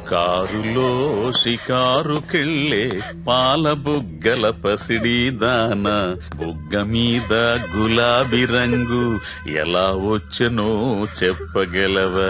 కారులో షికారుకెళ్ళే పాల బుగ్గల పసిడి దాన బుగ్గ మీద గులాబీ రంగు ఎలా వచ్చనో చెప్పగలవా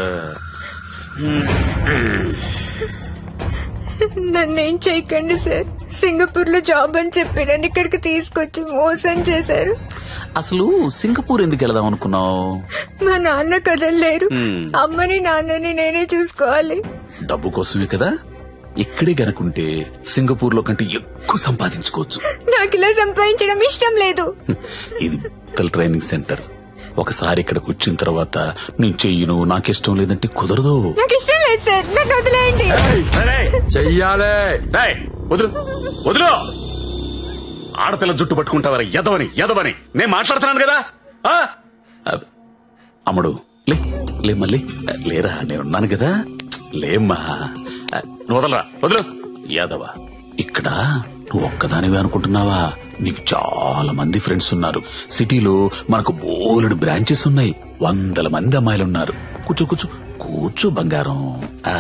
నన్నేం చేయకండి సార్ సింగపూర్ లో జాబ్ అని చెప్పి నన్ను ఇక్కడికి తీసుకొచ్చి మోసం చేశారు అసలు సింగపూర్ ఎందుకు వెళదాం అనుకున్నావు మా నాన్న కదలలేరు Hmm. అమ్మని నాన్నని నేనే చూసుకోవాలి డబ్బు కోసమే కదా ఇక్కడే గనుకుంటే సింగపూర్ లో కంటే ఎక్కువ సంపాదించుకోవచ్చు నాకు ఇలా సంపాదించడం ఇష్టం లేదు ఇది పిల్లల ట్రైనింగ్ సెంటర్ ఒకసారి ఇక్కడికి వచ్చిన తర్వాత నేను చెయ్యను నాకిష్టం లేదంటే కుదరదు నాకు ఇష్టం లేదు సార్ నన్ను వదిలేయండి చెయ్యాలే ఏయ్, వదులు వదులు ఆడపిల్ల జుట్టు పట్టుకుంటావరా ఎదవని ఎదవని నేను మాట్లాడుతున్నాను కదా ఆ? అబ్- అమ్ముడు లే లే మళ్ళీ లేరా నేనున్నాను కదా లేమ్మా ఆ, నువ్వు వదలరా వదులు యాదవ ఇక్కడ నువ్వు ఒక్కదానివే అనుకుంటున్నావా నీకు చాలా మంది ఫ్రెండ్స్ ఉన్నారు సిటీలో మనకు బోలెడు బ్రాంచెస్ ఉన్నాయి వందల మంది అమ్మాయిలు ఉన్నారు కూర్చో కూర్చో కూర్చో బంగారం ఆ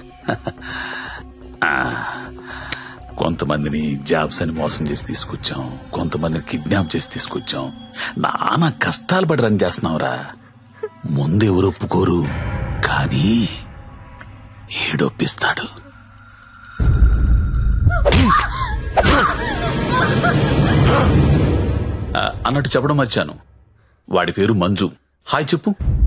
కొంతమందిని జాబ్స్ అని మోసం చేసి తీసుకొచ్చాం కొంతమందిని కిడ్నాప్ చేసి తీసుకొచ్చాం నానా కష్టాలు పడి రన్ చేస్తున్నావురా ముందు ఎవరు ఒప్పుకోరు కానీ ఏడొప్పిస్తాడు ఆ, అన్నట్టు చెప్పడం మర్చాను వాడి పేరు మంజు హాయ్ చెప్పు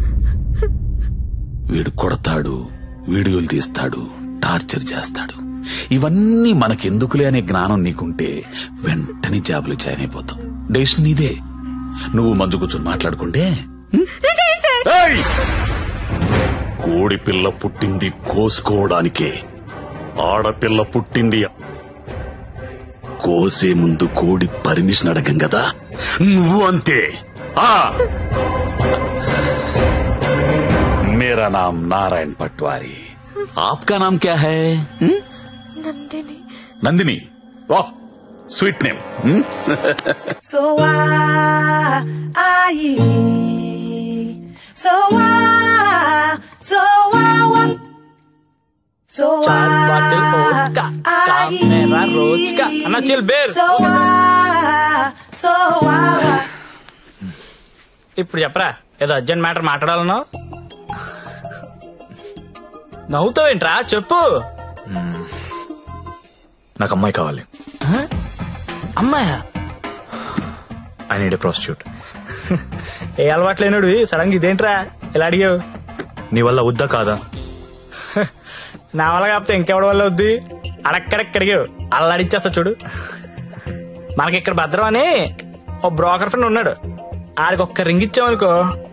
వీడు కొడతాడు వీడియోలు తీస్తాడు టార్చర్ చేస్తాడు ఇవన్నీ మనకెందుకులే అనే జ్ఞానం నీకుంటే వెంటనే జాబులు జాయిన్ అయిపోతాం డేషన్ నీదే నువ్వు మందు కూర్చొని మాట్లాడుకుంటే హ్మ్? ఏయ్! కోడి పిల్ల పుట్టింది కోసుకోవడానికే ఆడపిల్ల పుట్టింది కోసే ముందు కోడి పర్మిషన్ అడగం కదా నువ్వు అంతే ఆ मेरा नाम नारायण पटवारी आपका नाम क्या है हम्म? నందిని नंदिनी वाह sweet name So why, I, so why, so why, why, so चार बाटल वोडका, काम मेरा रोज का अन्ना chill beer so why, so why. ఇప్పుడు చెప్పరా ఏదో అర్జెంట్ మ్యాటర్ మాట్లాడాలన్నావు నవ్వుతావేంట్రా చెప్పు నాకు అమ్మాయి కావాలి అమ్మాయా ఐ నీడ్ ఏ ప్రాస్టిట్యూట్ ఏ అలవాటు లేనుడు సడన్ గా ఇదేంట్రా ఇలా అడిగావు నీ వల్ల వద్దా కాదా నా వల్ల కాకపోతే ఇంకెవడి వల్ల వద్ది అడక్కడక్క అడిగావు అలా అడిచేస్తా చూడు మనకి ఇక్కడ భద్రం అని ఓ బ్రోకర్ ఫ్రెండ్ ఉన్నాడు ఆడికి ఒక్క రింగ్ ఇచ్చామనుకో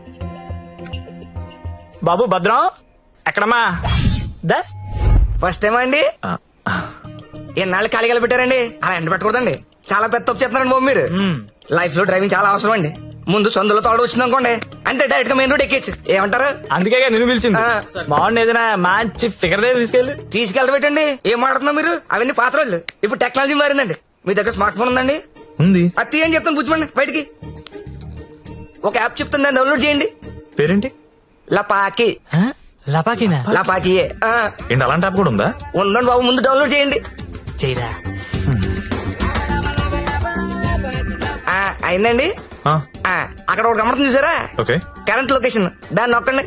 బాబు భద్రం ఎక్కడమ్మా దా ఫస్ట్ టైం అండి ఎన్నాళ్ళు ఖాళీగా పెట్టారండి అలా ఎండ పెట్టకూడదండి చాలా పెద్ద తప్పు చేస్తున్నారండి బాబు మీరు లైఫ్ లో డ్రైవింగ్ చాలా అవసరం అండి ముందు సొందులో తోడు వచ్చింది అనుకోండి అంతే డైరెక్ట్ గా మెయిన్ రోడ్ ఎక్కేచ్చు ఏమంటారు అందుకే నిన్ను పిలిచింది ఆ. బాగుంది ఏదైనా మంచి ఫిగర్ దగ్గర తీసుకెళ్ళి తీసుకెళ్ళి పెట్టండి ఏం మాట్లాడుతున్నారు మీరు అవన్నీ పాత రోజులు ఇప్పుడు టెక్నాలజీ మారిందండి మీ దగ్గర స్మార్ట్ ఫోన్ ఉందండి ఉంది అది తీయండి చెప్తాను పుచ్చుకోండి బయటికి ఒక యాప్ చెప్తాను దాన్ని డౌన్లోడ్ చేయండి పేరేంటి లపాకి లపాకినా లపాకి ఏంటి అలాంటి యాప్ కూడా ఉందా ఉందండి బాబు ముందు డౌన్లోడ్ చేయండి చేయరా ఆ, అయిందండి ఆ, ఆ, అక్కడ ఒక గమనం చూసారా ఓకే కరెంట్ లొకేషన్ దాన్ని నొక్కండి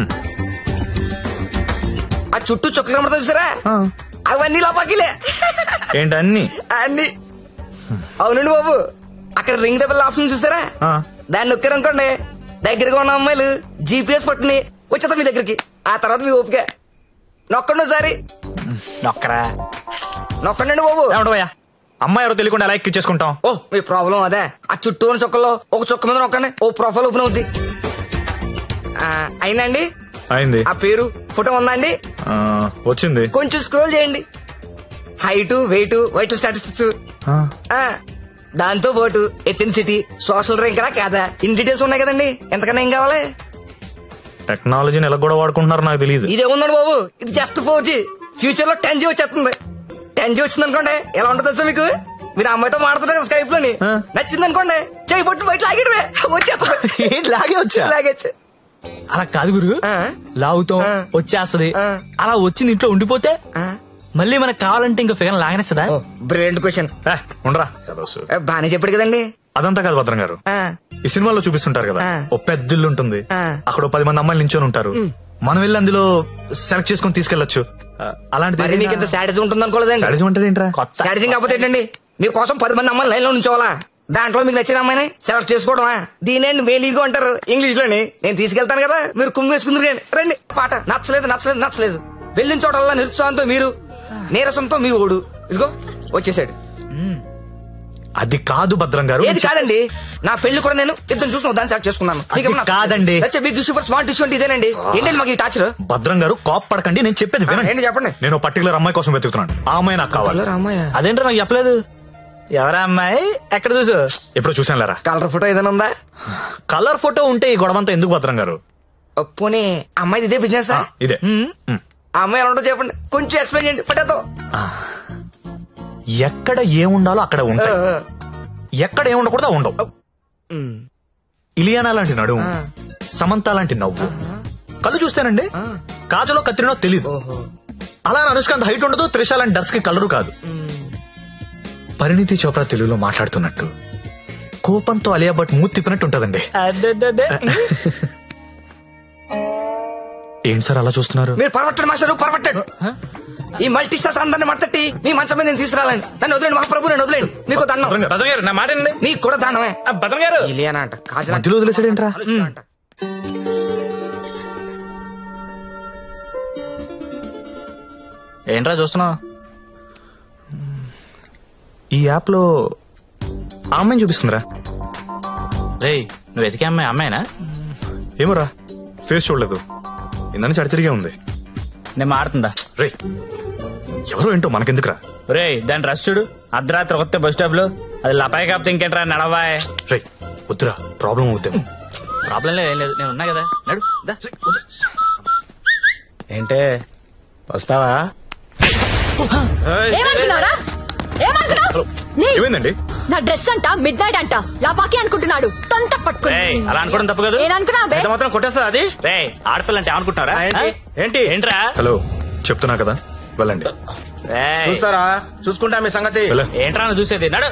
ఆ చుట్టూ చుక్కలు కనబడతా చూసారా అవన్నీ లోపాకిలే ఏంటి అన్ని అన్ని అవునండి బాబు అక్కడ రింగ్ దెబ్బల ఆప్షన్ చూసారా ఆ. దాన్ని నొక్కారనుకోండి దగ్గరగా ఉన్న అమ్మాయిలు జీపీఎస్ పట్టుని వచ్చేద్దాం మీ దగ్గరికి ఆ తర్వాత మీ ఓపిక నొక్కండి ఒకసారి నొక్కరా నొక్కండి బాబు ఏమంటావయ్యా అమ్మాయి ఎవరో తెలియకుండా ఎలా ఎక్కించేసుకుంటాం ఓ మీ ప్రాబ్లం అదే ఆ చుట్టూ ఉన్న చుక్కల్లో ఒక చుక్క మీద నొక్కండి ఓ ప్రొఫైల్ ఓపెన్ అవుద్ది ఆ, అయిందండి అయింది ఆ పేరు ఫోటో ఉందా అండి ఆ, వచ్చింది కొంచెం స్క్రోల్ చేయండి హైట్ వెయిట్ వైటల్ స్టాటిస్టిక్స్ ఆ, దాంతో పాటు ఎథెన్సిటీ సోషల్ ర్యాంక్ రా కాదా ఇన్ని డీటెయిల్స్ ఉన్నాయి కదండి ఎంతకన్నా ఏం కావాలి టెక్నాలజీని ఎలా కూడా వాడుకుంటున్నారో నాకు తెలియదు ఇదే ఉందండి బాబు ఇది జస్ట్ ఫోర్ జీ ఫ్యూచర్ లో టెన్ జీ వచ్చేస్తుంది టెన్ జీ వచ్చింది అనుకోండి ఎలా ఉంటుంది తెలుసా మీకు మీరు ఆ అమ్మాయితో మాడుతున్నారు కదా స్కైప్ లోని నచ్చింది అనుకోండి చేయి పట్టు బయట లాగేయడమే వచ్చేస్తుంది ఏంటి లాగే వచ్చా లాగేచ్చు అలా కాదు గురు ఆ. లాగుతాం ఆ. వచ్చేస్తది ఆ. అలా వచ్చింది ఇంట్లో ఉండిపోతే ఆ. మళ్ళీ మనకు కావాలంటే ఇంకా ఫిగర్ లాగనేస్తుందా ఓ బ్రిలియంట్ క్వశ్చన్ ఏ, ఉండరా ఏదోసు. బానే చెప్పాడు కదండి అదంతా కాదు భద్రం గారు ఆ, ఈ సినిమాలో చూపిస్తుంటారు కదా ఆ. ఓ పెద్ద ఇల్లు ఉంటుంది ఆ. అక్కడ ఓ పది మంది అమ్మాయిలు నించొని ఉంటారు మనం వెళ్ళి అందులో సెలెక్ట్ చేసుకొని తీసుకెళ్లొచ్చు ఆ, అలాంటిది మరి మీకు ఇంత శాడిజం ఉంటుంది అనుకోలేదండి సాడిజం అంటే ఏంట్రా కొత్త శాడిజం కాకపోతే ఏంటండి మీకోసం పది మంది అమ్మాయిలు లైన్ లో ఉంచోవాలా దాంట్లో మీకు నచ్చిన అమ్మాయిని సెలెక్ట్ చేసుకోవడమా దీనేండి వేలీగో అంటారు ఇంగ్లీష్ లోని నేను తీసుకెళ్తాను కదా మీరు కుమ్మి వేసుకుందరు రండి రండి పాట నచ్చలేదు నచ్చలేదు నచ్చలేదు వెళ్ళిన చోటల్లా నిరుత్సాహంతో మీరు నీరసంతో మీ ఓడు ఇదిగో వచ్చేసాడు అది కాదు భద్రం గారు ఏది కాదండి నా పెళ్లి కూడా నేను ఇద్దరు చూసిన దాన్ని సెలెక్ట్ చేసుకున్నాను అది కాదండి. Big issue for smart issue అంటే ఇదేనండి ఏంటండి మాకు ఈ టాచర్ భద్రం గారు కాప్ పడకండి నేను చెప్పేది వినండి ఏంటి చెప్పండి నేను పర్టికులర్ అమ్మాయి కోసం వెతుకుతున్నాను ఆ అమ్మాయి నాకు కావాలి రామయ్య అదేంటో నాకు చెప్పలేదు ఎవరా అమ్మాయి ఎక్కడ చూసు ఎప్పుడు చూసాను లేరా కలర్ ఫోటో ఏదైనా ఉందా కలర్ ఫోటో ఉంటే ఈ గొడవంతా ఎందుకు భద్రం గారు ఓ, పోనీ అమ్మాయిది ఇదే బిజినెస్ ఆ, ఇదే మ్. ఆ అమ్మాయి ఎలా ఉంటుందో చెప్పండి కొంచెం ఎక్స్ప్లెయిన్ చేయండి ఫోటోతో ఎక్కడ ఏముండాలో అక్కడ ఉంటాయి ఎక్కడ ఏముండకూడదు అవి ఉండవు ఇలియానా లాంటి నడుము సమంత లాంటి నవ్వు కళ్ళు చూస్తేనండి కాజలో కత్తిరినో తెలీదు అలా అని అనుష్కాంత్ హైట్ ఉండదు త్రిష లాంటి డర్స్ కి కలరు కాదు పరిణితి చోప్రా తెలుగులో మాట్లాడుతున్నట్టు కోపంతో అలియా భట్ మూతి తిప్పినట్టు ఉంటదండి అదే ఏంటి సార్ అలా చూస్తున్నారు మీరు పరమట్టండి మాస్టర్ పరమట్టండి ఈ మల్టీ స్టార్స్ అందరిని మట్టట్టి మీ మంచం మీద నేను తీసుకురాలండి నన్ను వదిలేండి మహాప్రభు నన్ను వదిలేండి మీకు దండం భద్రం గారు, భద్రం గారు నా మాట వినండి. నీకు కూడా దానమే ఆ, భద్రం గారు ఇలియానా అంట కాజల మధ్యలో వదిలేసాడేంట్రా అంట ఏంట్రా చూస్తున్నావు ఈ యాప్ లో ఆ అమ్మాయిని చూపిస్తుందిరా రేయ్ నువ్వు వెతికే అమ్మాయి అమ్మాయినా ఏమోరా ఫేస్ చూడలేదు ఇందని చడి తిరిగే ఉంది నేను మాడుతుందా రే ఎవరో ఏంటో మనకెందుకురా రేయ్ దాని రష్ చూడు అర్ధరాత్రి కొత్త బస్ స్టాప్ లో అది లపాయి కాపుతే ఇంకేంట్రా నడవాయ్ రే వద్దురా ప్రాబ్లం అవుతాం ప్రాబ్లం లేదు ఏం లేదు నేను ఉన్నా కదా నడు దా. ఏంటే వస్తావా ఏమనుకున్నారా ఏమనుకున్నావు నీ ఏమైందండి నా డ్రెస్ అంట మిడ్ నైట్ అంట లాపాకి అనుకుంటున్నాడు తొంత పట్టుకుని ఏయ్, అలా అనుకోవడం తప్పు కాదు. నేననుకున్నా బే ఎంత మాత్రం కొట్టేస్తా అది రేయ్ ఆడపిల్ల అంటే అనుకుంటున్నారా ఆ, ఏంటి? ఆ? ఏంటి? ఏంట్రా హలో చెప్తున్నా కదా వెళ్ళండి రేయ్, చూస్తారా చూసుకుంటా మీ సంగతి వెళ్ళ ఏంట్రా నువ్వు చూసేది నడు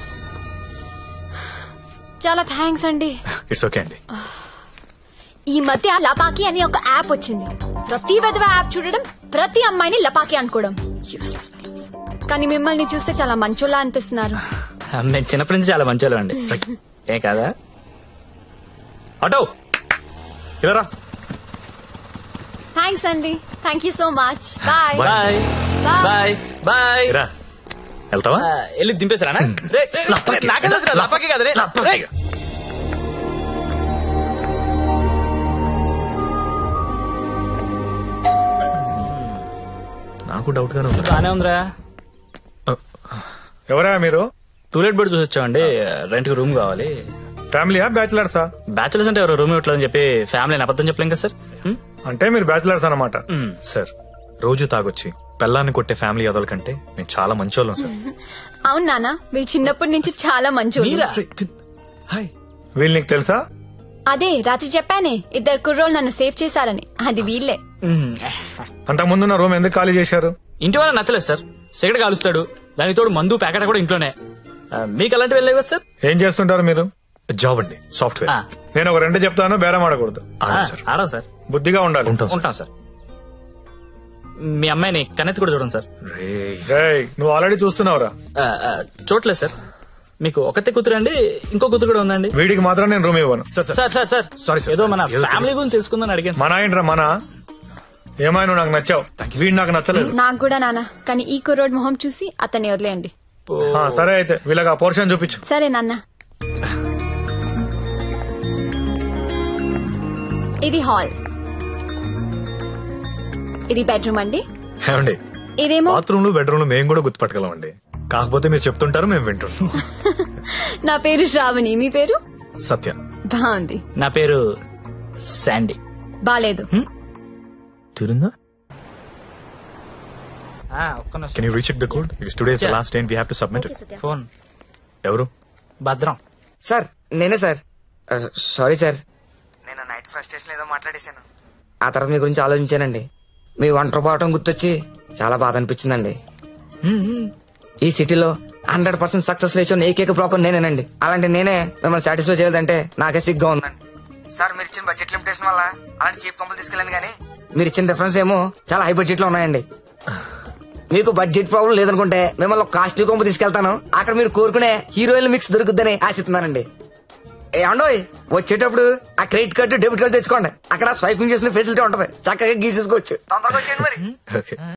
చాలా థ్యాంక్స్ అండి ఇట్స్ ఓకే అండి ఈ మధ్య లపాకి అని ఒక యాప్ వచ్చింది ప్రతి విధవ యాప్ చూడడం ప్రతి అమ్మాయిని లపాకి అనుకోవడం Useless fellows. కానీ మిమ్మల్ని చూస్తే చాలా మంచోళ్ళ అనిపిస్తున్నారు మేము చిన్నప్పటి నుంచి చాలా మంచి అండి ఏ కాదా అటో ఇలా థ్యాంక్స్ అండి thank you so much bye Bye. Bye Bye. Bye bye రా వెళ్తావా ఆ, వెళ్ళి దింపేశారా లపాకి. నాకే తెలుసు కదా, లపాకి కదా రే. లపాకి. రేయ్. నాకు డౌట్ గానే ఉంది బానే ఉందిరా ఎవరా మీరు టూలెట్ బెడ్ చూసి వచ్చామండి రెంట్ కి రూమ్ కావాలి ఫ్యామిలీయా బ్యాచిలర్సా బ్యాచులర్స్ అంటే ఎవరు రూమ్ ఇవ్వట్లేదని చెప్పి ఫ్యామిలీ అబద్ధం చెప్పలేం కదా సార్ హ్మ్? అంటే మీరు బ్యాచిలర్స్ అన్నమాట హ్మ్. సార్ రోజు తాగొచ్చి పెళ్ళాన్ని కొట్టే ఫ్యామిలీ అదల కంటే మేము చాలా మంచోళ్ళం సార్ అవును నాన్న మీరు చిన్నప్పటి నుంచి చాలా మంచోళ్ళు మీరా హాయ్ వీళ్ళు నీకు తెలుసా అదే రాత్రి చెప్పానే ఇద్దరు కుర్రోళ్ళు నన్ను సేవ్ చేశారని అది వీళ్ళే హ్మ్. అంత ముందున్న రూమ్ ఎందుకు ఖాళీ చేశారు ఇంటి వాళ్ళ నచ్చలేదు సార్ సిగరెట్ కాలుస్తాడు దానికి తోడు మందు ప్యాకెట్ కూడా ఇంట్లోనే ఆ, మీకు అలాంటివి వెళ్ళలేవు కదా సార్ ఏం చేస్తుంటారు మీరు జాబ్ అండి సాఫ్ట్వేర్ ఆ, నేను ఒక రెండు చెప్తాను బేరం ఆడకూడదు ఆ, ఆడం సార్ ఆడం సార్ బుద్ధిగా ఉండాలి ఉంటాం సార్ ఉంటాం సార్ మీ అమ్మాయిని కన్నెత్తి కూడా చూడండి సార్ రేయ్. రేయ్, నువ్వు ఆల్రెడీ చూస్తున్నావురా ఆ, ఆ, చూడలేదు సార్ మీకు ఒకతే కూతురు అండి ఇంకో కూతురు కూడా ఉందండి వీడికి మాత్రం నేను రూమ్ ఇవ్వను sir sir sir sir sir Sorry, sir. ఏదో మన ఏదో ఫ్యామిలీ గురించి తెలుసుకుందని అడిగాను సార్. మన ఏంట్రా మన ఏమైనా నువ్వు నాకు నచ్చావు వీడు నాకు నచ్చలేదు నాకు కూడా నాన్న కానీ ఈ కుర్రోడ్ మొహం చూసి అతన్ని వదిలేయండి ఆ, సరే అయితే వీళ్ళకి ఆ పోర్షన్ చూపించు సరే నాన్న ఇది హాల్ ఇది బెడ్రూమ్ అండి ఏమండి ఇదేమో బాత్రూమ్ లో బెడ్రూమ్ లో మేము కూడా గుర్తుపట్టగలం అండి కాకపోతే మీరు చెప్తుంటారు మేము వింటుంటాం నా పేరు శ్రావణి మీ పేరు సత్య బాగుంది నా పేరు శాండీ బాలేదు తిరుందా ఆ, ఒక్క నిమిషం. Can you recheck the code today Yeah. Last time we have to submit phone ఎవరు భద్రం సార్ నేనే సార్ సారీ సార్ నేను నైట్ ఫ్రస్ట్రేషన్ ఏదో మాట్లాడేశాను ఆ తర్వాత మీ గురించి ఆలోచించానండి మీ ఒంటరి పోవటం గుర్తొచ్చి చాలా బాధ అనిపించిందండి ఈ సిటీలో హండ్రెడ్ పర్సెంట్ సక్సెస్ రేషన్ ఏకైక బ్రోకర్ నేనేనండి అలాంటి నేనే మిమ్మల్ని సాటిస్ఫై చేయలేదంటే నాకే సిగ్గా ఉందండి సార్ మీరు ఇచ్చిన బడ్జెట్ లిమిటేషన్ వల్ల అలాంటి చీప్ కంపెనీ తీసుకెళ్ళండి కానీ మీరు ఇచ్చిన డిఫరెన్స్ ఏమో చాలా హై బడ్జెట్ లో ఉన్నాయండి మీకు బడ్జెట్ ప్రాబ్లం లేదనుకుంటే మిమ్మల్ని కాస్ట్లీ కొంపు తీసుకెళ్తాను అక్కడ మీరు కోరుకునే హీరోయిన్ మిక్స్ దొరుకుద్దని ఆశిస్తున్నానండి ఏమండోయ్ వచ్చేటప్పుడు ఆ క్రెడిట్ కార్డు డెబిట్ కార్డు తెచ్చుకోండి అక్కడ స్వైపింగ్ చేసిన ఫెసిలిటీ ఉంటది చక్కగా గీసేసుకోవచ్చు తొందరగా వచ్చేయండి మరి ఓకే